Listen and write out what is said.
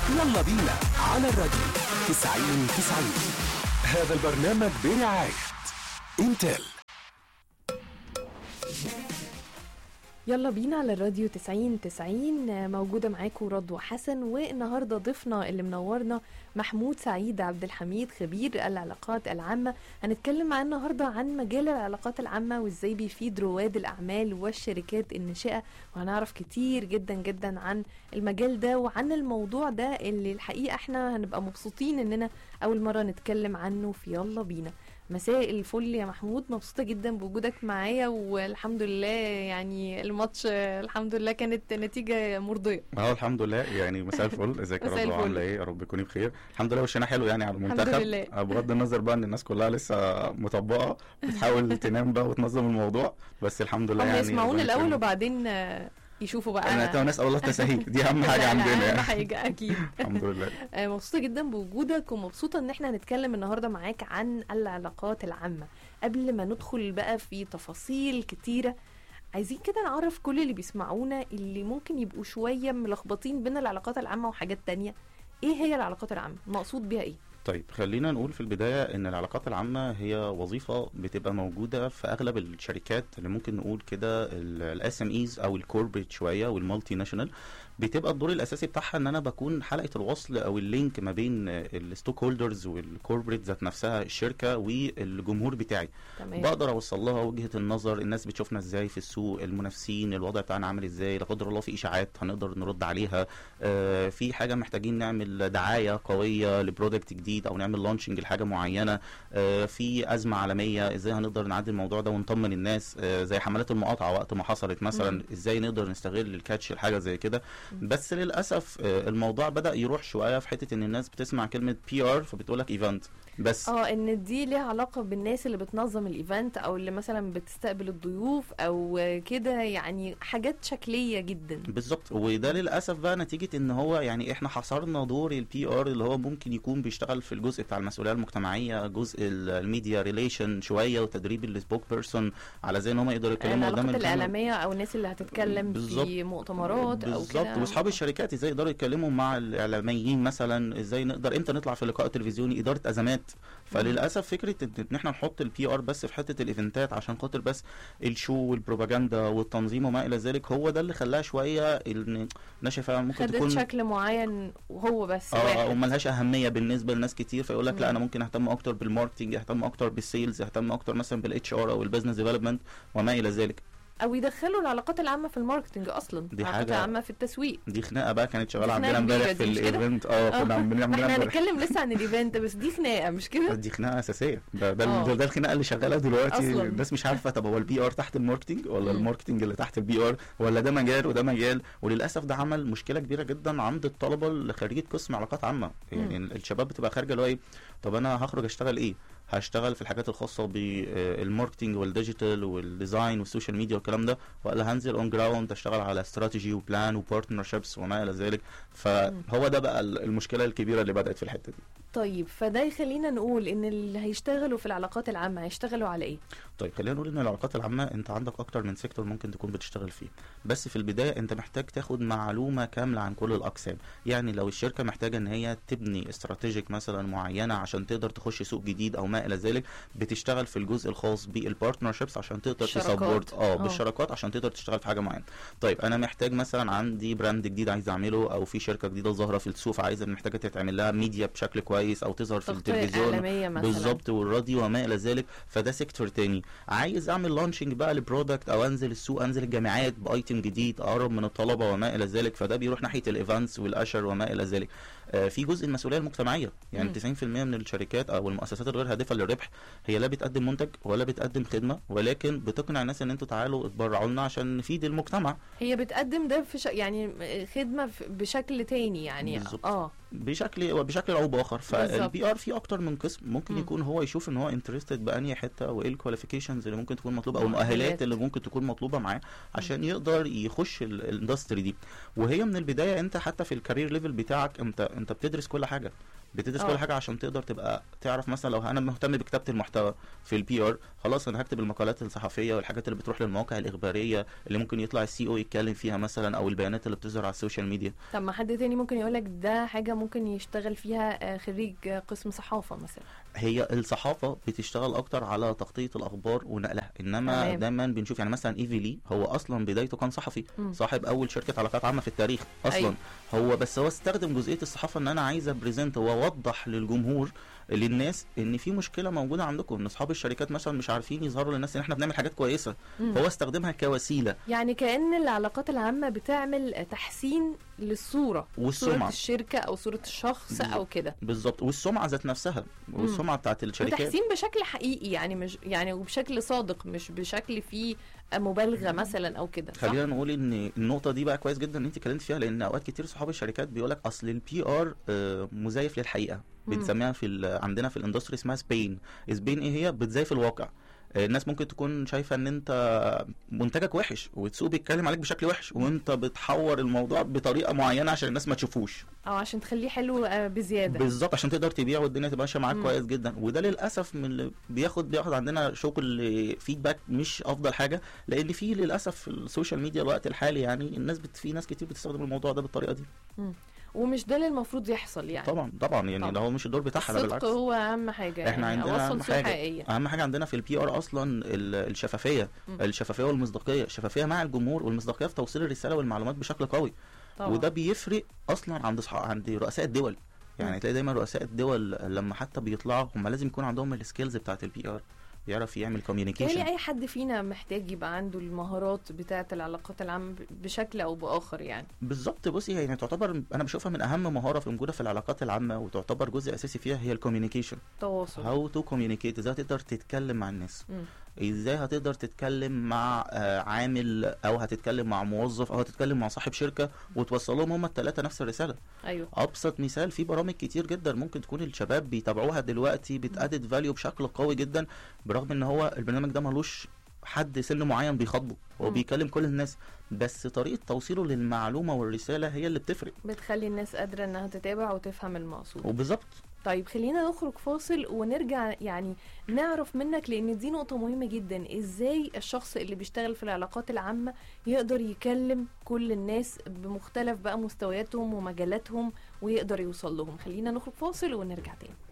يلا بينا على الراديو 90 90 هذا البرنامج برعاية انتل يلا بينا على الراديو 90 90 موجودة معاكم رضوى حسن والنهاردة ضيفنا اللي منورنا محمود سعيد عبد الحميد خبير العلاقات العامة هنتكلم معاه النهاردة عن مجال العلاقات العامة وازاي بيفيد رواد الأعمال والشركات الناشئة وهنعرف كتير جدا جدا عن المجال ده وعن الموضوع ده اللي الحقيقة احنا هنبقى مبسوطين اننا أول مرة نتكلم عنه في يلا بينا مساء الفل يا محمود مبسوطة جدا بوجودك معايا والحمد لله يعني الماتش الحمد لله كانت نتيجة مرضية اه الحمد لله يعني مساء الفل ازيك يا مساء رضوى الفل. عامله ايه يا رب تكوني بخير الحمد لله وشنا حلو يعني على الحمد المنتخب لله. آه، بغض النظر بقى ان الناس كلها لسه مطبقه بتحاول تنام بقى وتنظم الموضوع بس الحمد لله هم يعني يسمعونا ربنا الأول يكرمك. وبعدين آه، يشوفوا بقى انا اتمنى اسال الله التسهيل دي اهم حاجه لا، لا، عندنا أهم يعني حاجة أكيد الحمد لله آه، مبسوطة جدا بوجودك ومبسوطة ان احنا هنتكلم النهاردة معاك عن العلاقات العامة قبل ما ندخل بقى في تفاصيل كتيرة عايزين كده نعرف كل اللي بيسمعونا اللي ممكن يبقوا شوية ملخبطين بين العلاقات العامة وحاجات تانية ايه هي العلاقات العامة مقصود بيها ايه طيب خلينا نقول في البداية إن العلاقات العامة هي وظيفة بتبقى موجودة في أغلب الشركات اللي ممكن نقول كده الاس ام ايز أو الكوربريت شوية والمالتي ناشونال بتبقى الدور الأساسي بتاعها إن أنا بكون حلقة الوصل أو اللينك ما بين الستوك هولدرز والكوربريت ذات نفسها الشركة والجمهور بتاعي تمام بقدر اوصل لها وجهه النظر الناس بتشوفنا ازاي في السوق المنافسين الوضع بتاعنا عامل ازاي لا قدر الله في اشاعات هنقدر نرد عليها آه في حاجه محتاجين نعمل دعايه قويه لبرودكت جديد او نعمل لانشنج لحاجه معينه آه في ازمه عالميه ازاي هنقدر نعدي الموضوع ده ونطمن الناس آه زي حملات المقاطعه وقت ما حصلت مثلا مم. ازاي نقدر نستغل الكاتش الحاجه زي كده بس للاسف آه الموضوع بدا يروح شويه في حته ان الناس بتسمع كلمه بي ار فبتقول لك ايفنت بس اه ان دي ليها علاقة بالناس اللي بتنظم الايفنت او اللي مثلا بتستقبل الضيوف او كده يعني حاجات شكلية جدا بالظبط وده للاسف بقى نتيجه ان هو يعني احنا حصرنا دور البي ار اللي هو ممكن يكون بيشتغل في الجزء بتاع المسؤوليه المجتمعيه جزء ال- الميديا ريليشن شويه وتدريب السبوك بيرسون على زي ان هم يقدروا يتكلموا قدام العلاقات الكاميرا. الاعلامية او الناس اللي هتتكلم بالظبط. في مؤتمرات او بالظبط كده واصحاب الشركات ازاي يقدروا يتكلموا مع الاعلاميين مثلا ازاي نقدر امتى نطلع في لقاء تلفزيوني اداره ازمات فللاسف فكره ان إن احنا نحط البي ار بس في حته الايفنتات عشان خاطر بس الشو والبروباجندا والتنظيم وما الى ذلك هو ده اللي خلاها شويه ان الناس شايفاها ممكن خدت تكون شكل معين وهو بس اه واحد وملهاش اهميه بالنسبه لناس كتير فيقول لك مم. لا انا ممكن اهتم اكتر بالماركتنج اهتم اكتر بالسيلز اهتم اكتر مثلا بالاتش ار او البيزنس ديفلوبمنت وما الى ذلك او يدخلوا العلاقات العامة في الماركتنج اصلا دي العلاقات حاجة- العامة في التسويق دي خناقه بقى كانت شغاله دي خناقة عندنا امبارح كبيرة في دي، مش كده؟ الايفنت اه كنا عاملين ما عاملين احنا امبارح هنتكلم لسه عن الايفنت بس دي خناقة مش كده دي خناقه اساسيه ده ده, آه. ده, ده الخناقه اللي شغاله دلوقتي أصلاً. الناس مش عارفه طب هو البي ار تحت الماركتنج ولا مم. الماركتنج اللي تحت البي ار ولا ده مجال وده مجال وللاسف ده عمل مشكله كبيره جدا عند الطلبه اللي خريجه قسم علاقات عامه يعني الشباب بتبقى خارجه اللي هو ايه طب انا هخرج اشتغل ايه هشتغل في الحاجات الخاصه بالماركتنج والديجيتال والديزاين والسوشيال ميديا والكلام ده ولا هنزل اون جراوند اشتغل على استراتيجي وبلان وبارتنرشيبس وما الى ذلك فهو ده بقى المشكله الكبيره اللي بدات في الحته دي طيب فده يخلينا نقول ان اللي هيشتغلوا في العلاقات العامة هيشتغلوا على ايه طيب خلينا نقول ان العلاقات العامه انت عندك اكتر من سيكتور ممكن تكون بتشتغل فيه بس في البدايه انت محتاج تاخد معلومه كامله عن كل الاقسام يعني لو الشركه محتاجه ان هي تبني استراتيجيك مثلا معينه عشان تقدر تخش سوق جديد او ما الى ذلك بتشتغل في الجزء الخاص بالبارتنرشيبس عشان تقدر الشراكات. تسبورت اه آه. بالشراكات عشان تقدر تشتغل في حاجه معينه طيب انا محتاج مثلا عندي براند جديد عايز اعمله او في شركه جديده ظاهره في السوق عايزه محتاجه تتعمل لها ميديا بشكل كويس او تظهر في تغطية التلفزيون إعلامية مثلا بالظبط والراديو وما الى ذلك فده سيكتور تاني عايز اعمل لانشنج بقى لبرودكت او انزل السوق انزل الجامعات بايتم جديد اقرب من الطلبه وما الى ذلك فده بيروح ناحيه الايفنتس والاشر وما الى ذلك آه في جزء المسؤوليه المجتمعيه يعني مم. 90% من الشركات او المؤسسات الغير هادفه للربح هي لا بتقدم منتج ولا بتقدم خدمه ولكن بتقنع الناس ان انتوا تعالوا اتبرعوا لنا عشان نفيد المجتمع هي بتقدم ده في ش... يعني خدمة في- بشكل تاني يعني بالظبط. اه بشكل وبشكل او باخر بالظبط. فالبي ار فيه اكتر من قسم ممكن مم. يكون هو يشوف ان هو انترستد بانهي حته وايه الكواليفيكيشنز اللي ممكن تكون مطلوبه او مؤهلات. المؤهلات اللي ممكن تكون مطلوبه معاه عشان يقدر يخش ال- الاندستري دي وهي من البدايه انت حتى في الكارير ليفل بتاعك انت انت بتدرس كل حاجه بتدرس آه. كل حاجه عشان تقدر تبقى تعرف مثلا لو انا مهتم بكتابه المحتوى في البي ار خلاص انا هكتب المقالات الصحفيه والحاجات اللي بتروح للمواقع الاخباريه اللي ممكن يطلع السي او يتكلم فيها مثلا او البيانات اللي بتظهر على السوشيال ميديا طب ما حد تاني ممكن يقولك ده حاجة ممكن يشتغل فيها آه، خريج آه، قسم صحافة مثلا هي الصحافه بتشتغل اكتر على تغطيه الاخبار ونقلها انما تمام. دايما بنشوف يعني مثلا ايفي لي هو اصلا بدايته كان صحفي مم. صاحب اول شركه علاقات عامه في التاريخ اصلا أيوة. هو بس هو استخدم جزئيه الصحافه ان انا عايز ابريزنت واوضح للجمهور للناس ان في مشكله موجوده عندكم ان اصحاب الشركات مثلا مش عارفين يظهروا للناس ان احنا بنعمل حاجات كويسه مم. فهو استخدمها كوسيله يعني كأن العلاقات العامة بتعمل آه، تحسين للصورة صورة والسمعه الشركة أو صورة الشخص بالظبط. أو كده بالظبط والسمعه ذات نفسها والسمعه بتاعت الشركات وتحسين بشكل حقيقي يعني مش يعني وبشكل صادق مش بشكل فيه مبالغة مثلا أو كده صح؟ خلينا نقول ان النقطه دي بقى كويس جدا ان انت اتكلمت فيها لان اوقات كتير صحاب الشركات بيقول لك اصل البي ار مزيف للحقيقه مم. بنسميها في ال- عندنا في الاندستري اسمها سبين سبين ايه هي بتزيف الواقع آه، الناس ممكن تكون شايفه ان انت منتجك وحش والسوق بيتكلم عليك بشكل وحش وانت بتحور الموضوع بطريقه معينه عشان الناس ما تشوفوش أو عشان تخليه حلو آه، بزيادة بالظبط عشان تقدر تبيع والدنيا تبقى ماشيه معاك مم. كويس جدا وده للاسف من اللي بياخد بياخد عندنا شغل فيدباك مش افضل حاجه لان في للاسف في السوشيال ميديا الوقت الحالي يعني الناس بت... في ناس كتير بتستخدم الموضوع ده بالطريقه دي ومش ده اللي المفروض يحصل يعني طبعا طبعا يعني طبعا. ده هو مش الدور بتاعنا الصدق بالعكس هو أهم حاجة احنا يعني عندنا أوصل اهم صورة حاجه حقيقية اهم حاجه عندنا في البي ار اصلا ال- الشفافيه مم. الشفافيه والمصداقيه الشفافيه مع الجمهور والمصداقيه في توصيل الرساله والمعلومات بشكل قوي طبعا وده بيفرق اصلا عند صح... عند رؤساء الدول يعني مم. تلاقي دايما رؤساء الدول لما حتى بيطلعوا هم لازم يكون عندهم السكيلز بتاعت البي ار يعرف يعمل بالتالي كوميونيكيشن اي حد فينا محتاج يبقى عنده المهارات بتاعه العلاقات العامه ب- بشكل او باخر يعني بالظبط بصي هي يعني تعتبر انا بشوفها من اهم مهاره في موجوده في العلاقات العامه وتعتبر جزء اساسي فيها هي الكوميونيكيشن تواصل هاو تو كوميونيكيت ازاي تقدر تتكلم مع الناس مم. ازاي هتقدر تتكلم مع آه، عامل او هتتكلم مع موظف او هتتكلم مع صاحب شركه وتوصل لهم هما الثلاثه نفس الرساله ايوه ابسط مثال في برامج كتير جدا ممكن تكون الشباب بيتابعوها دلوقتي بتادد فاليو بشكل قوي جدا برغم ان هو البرنامج ده ملوش حد سن معين بيخاطبه هو مم. بيكلم كل الناس بس طريقه توصيله للمعلومه والرساله هي اللي بتفرق بتخلي الناس قادره انها تتابع وتفهم المقصود وبالظبط طيب خلينا نخرج فاصل ونرجع يعني نعرف منك لان دي نقطة مهمة جدا ازاي الشخص اللي بيشتغل في العلاقات العامة يقدر يكلم كل الناس بمختلف بقى مستوياتهم ومجالاتهم ويقدر يوصل لهم خلينا نخرج فاصل ونرجع تاني